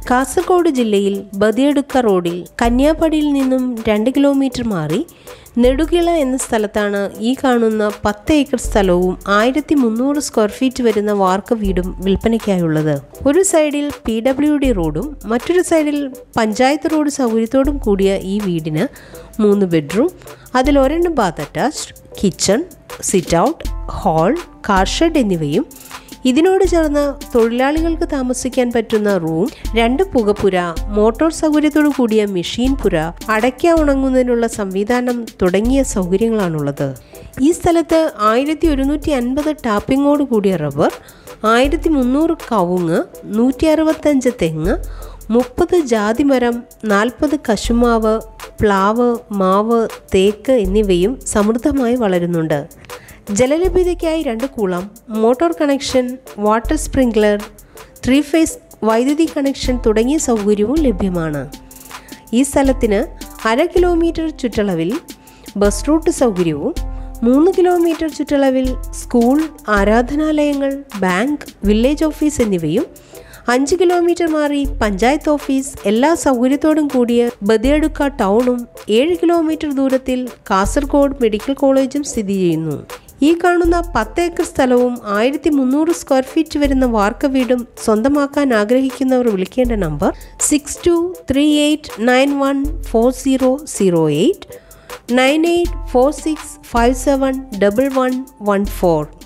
കാസർഗോഡ് ജില്ലയിൽ ബദിയടുക്ക റോഡിൽ കന്യാപടിയിൽ നിന്നും രണ്ട് കിലോമീറ്റർ മാറി നെടുകിള എന്ന സ്ഥലത്താണ് ഈ കാണുന്ന പത്ത് ഏക്കർ സ്ഥലവും ആയിരത്തി മുന്നൂറ് സ്ക്വയർ ഫീറ്റ് വരുന്ന വാർക്ക വീടും വിൽപ്പനയ്ക്കായുള്ളത് ഒരു സൈഡിൽ പി ഡബ്ല്യു ഡി റോഡും മറ്റൊരു സൈഡിൽ പഞ്ചായത്ത് റോഡ് സൗകര്യത്തോടും കൂടിയ ഈ വീടിന് മൂന്ന് ബെഡ്റൂം അതിൽ ഒരെണ്ണം bath attached kitchen sit out hall car shed എന്നിവയും ഇതിനോട് ചേർന്ന് തൊഴിലാളികൾക്ക് താമസിക്കാൻ പറ്റുന്ന റൂം രണ്ട് പുകപ്പുര മോട്ടോർ സൗകര്യത്തോടു കൂടിയ മെഷീൻ പുര അടയ്ക്ക ഉണങ്ങുന്നതിനുള്ള സംവിധാനം തുടങ്ങിയ സൗകര്യങ്ങളാണുള്ളത് ഈ സ്ഥലത്ത് ആയിരത്തി ഒരുന്നൂറ്റി അൻപത് ടാപ്പിങ്ങോട് കൂടിയ റബ്ബർ ആയിരത്തി മുന്നൂറ് കവുങ്ങ് നൂറ്റി അറുപത്തഞ്ച് തെങ്ങ് മുപ്പത് ജാതിമരം നാൽപ്പത് കശുമാവ് പ്ലാവ് മാവ് തേക്ക് എന്നിവയും സമൃദ്ധമായി വളരുന്നുണ്ട് ജലലഭ്യതയ്ക്കായി രണ്ട് കുളം motor connection water sprinkler three phase വൈദ്യുതി കണക്ഷൻ തുടങ്ങിയ സൗകര്യവും ലഭ്യമാണ് ഈ സ്ഥലത്തിന് അര കിലോമീറ്റർ ചുറ്റളവിൽ ബസ് റൂട്ട് സൗകര്യവും മൂന്ന് കിലോമീറ്റർ ചുറ്റളവിൽ സ്കൂൾ ആരാധനാലയങ്ങൾ ബാങ്ക് വില്ലേജ് ഓഫീസ് എന്നിവയും അഞ്ച് കിലോമീറ്റർ മാറി പഞ്ചായത്ത് ഓഫീസ് എല്ലാ സൗകര്യത്തോടും കൂടിയ ബദിയടുക്ക ടൗണും ഏഴ് കിലോമീറ്റർ ദൂരത്തിൽ കാസർഗോഡ് മെഡിക്കൽ കോളേജും സ്ഥിതി ചെയ്യുന്നു ഈ കാണുന്ന പത്ത് ഏക്കർ സ്ഥലവും ആയിരത്തി മുന്നൂറ് സ്ക്വയർ ഫീറ്റ് വരുന്ന വാർക്ക വീടും സ്വന്തമാക്കാൻ ആഗ്രഹിക്കുന്നവർ വിളിക്കേണ്ട number six two three eight nine one four zero zero eight nine eight four six five seven double one one four